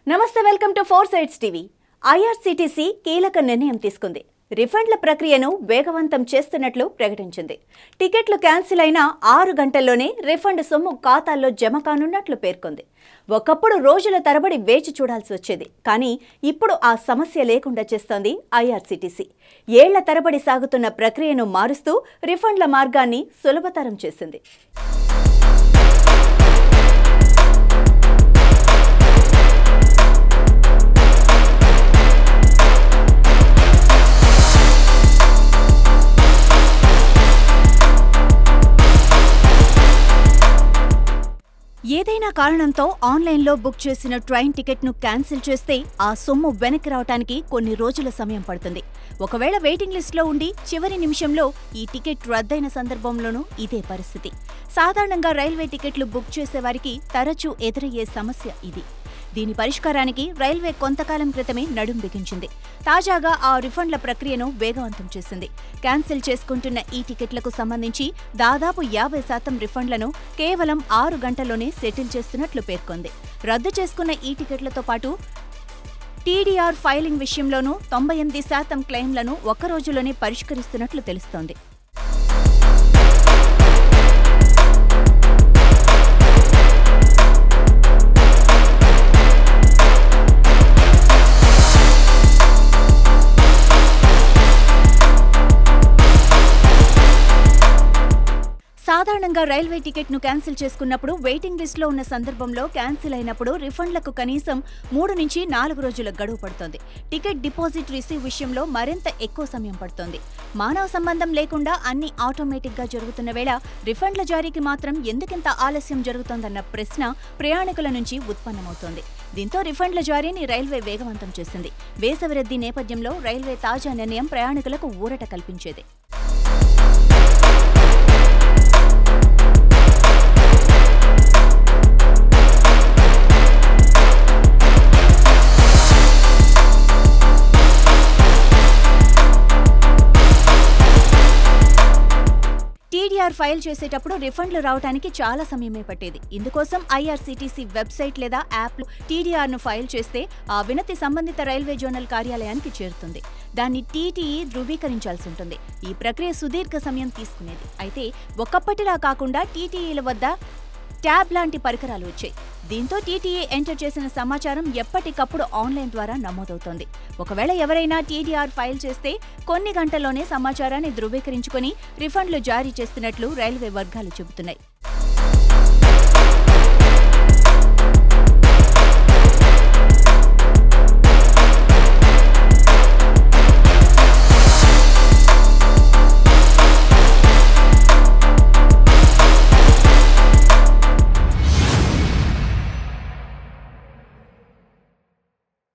నమస్తే welcome to Four Sides TV IRCTC కీలక నిర్ణయం తీసుకుంది రిఫండ్ల ప్రక్రియను వేగవంతం చేస్తున్నట్లు ప్రకటించింది టికెట్లు క్యాన్సిల్ అయిన ఆరు గంటల్లోనే రిఫండ్ సొమ్ము ఖాతాల్లో జమ కానున్నట్లు పేర్కొంది ఒకప్పుడు రోజుల తరబడి వేచి చూడాల్సి వచ్చేది కానీ ఇప్పుడు ఆ సమస్య లేకుండా చేస్తోంది ఐఆర్సీటీసీ ఏళ్ల తరబడి సాగుతున్న ప్రక్రియను మారుస్తూ రిఫండ్ల మార్గాన్ని సులభతరం చేసింది ఏదైనా కారణంతో ఆన్లైన్లో బుక్ చేసిన ట్రైన్ టికెట్ను క్యాన్సిల్ చేస్తే ఆ సొమ్ము వెనక్కి రావడానికి కొన్ని రోజుల సమయం పడుతుంది ఒకవేళ వెయిటింగ్ లిస్ట్లో ఉండి చివరి నిమిషంలో ఈ టికెట్ రద్దయిన సందర్భంలోనూ ఇదే పరిస్థితి సాధారణంగా రైల్వే టికెట్లు బుక్ చేసేవారికి తరచూ ఎదురయ్యే సమస్య ఇది దీని పరిష్కారానికి రైల్వే కొంతకాలం క్రితమే నడుం బిగించింది తాజాగా ఆ రిఫండ్ల ప్రక్రియను వేగవంతం చేసింది క్యాన్సిల్ చేసుకుంటున్న ఈ టికెట్లకు సంబంధించి దాదాపు యాభై శాతం రిఫండ్లను కేవలం ఆరు గంటల్లోనే సెటిల్ చేస్తున్నట్లు పేర్కొంది రద్దు చేసుకున్న ఈ టికెట్లతో పాటు టీడీఆర్ ఫైలింగ్ విషయంలోనూ తొంభై ఎనిమిది శాతం క్లెయిమ్లను ఒక్క రోజులోనే పరిష్కరిస్తున్నట్లు తెలుస్తోంది సాధారణంగా రైల్వే టికెట్ను క్యాన్సిల్ చేసుకున్నప్పుడు వెయిటింగ్ లిస్ట్లో ఉన్న సందర్భంలో క్యాన్సిల్ అయినప్పుడు రిఫండ్లకు కనీసం మూడు నుంచి నాలుగు రోజుల గడువు పడుతోంది టికెట్ డిపాజిట్ రిసీవ్ విషయంలో మరింత ఎక్కువ సమయం పడుతోంది మానవ సంబంధం లేకుండా అన్ని ఆటోమేటిక్గా జరుగుతున్న వేళ రిఫండ్ల జారీకి మాత్రం ఎందుకింత ఆలస్యం జరుగుతోందన్న ప్రశ్న ప్రయాణికుల నుంచి ఉత్పన్నమవుతోంది దీంతో రిఫండ్ల జారీని రైల్వే వేగవంతం చేసింది వేసవి రద్దీ నేపథ్యంలో రైల్వే తాజా నిర్ణయం ప్రయాణికులకు ఊరట కల్పించేది టీడీఆర్ ఫైల్ చేసేటప్పుడు రిఫండ్లు రావడానికి చాలా సమయమే పట్టేది ఇందుకోసం ఐఆర్సీటీసీ వెబ్సైట్ లేదా యాప్లు టీడీఆర్ను ఫైల్ చేస్తే ఆ వినతి సంబంధిత రైల్వే జోనల్ కార్యాలయానికి చేరుతుంది దాన్ని టీటీఈ ధృవీకరించాల్సి ఉంటుంది ఈ ప్రక్రియ సుదీర్ఘ సమయం తీసుకునేది అయితే ఒకప్పటిలా కాకుండా టీటీఈల వద్ద ట్యాబ్ లాంటి పరికరాలు వచ్చాయి దీంతో టీటీఏ ఎంటర్ చేసిన సమాచారం ఎప్పటికప్పుడు ఆన్లైన్ ద్వారా నమోదవుతోంది ఒకవేళ ఎవరైనా టీడీఆర్ ఫైల్ చేస్తే కొన్ని గంటల్లోనే సమాచారాన్ని ధృవీకరించుకొని రిఫండ్లు జారీ చేస్తున్నట్లు రైల్వే వర్గాలు చెబుతున్నాయి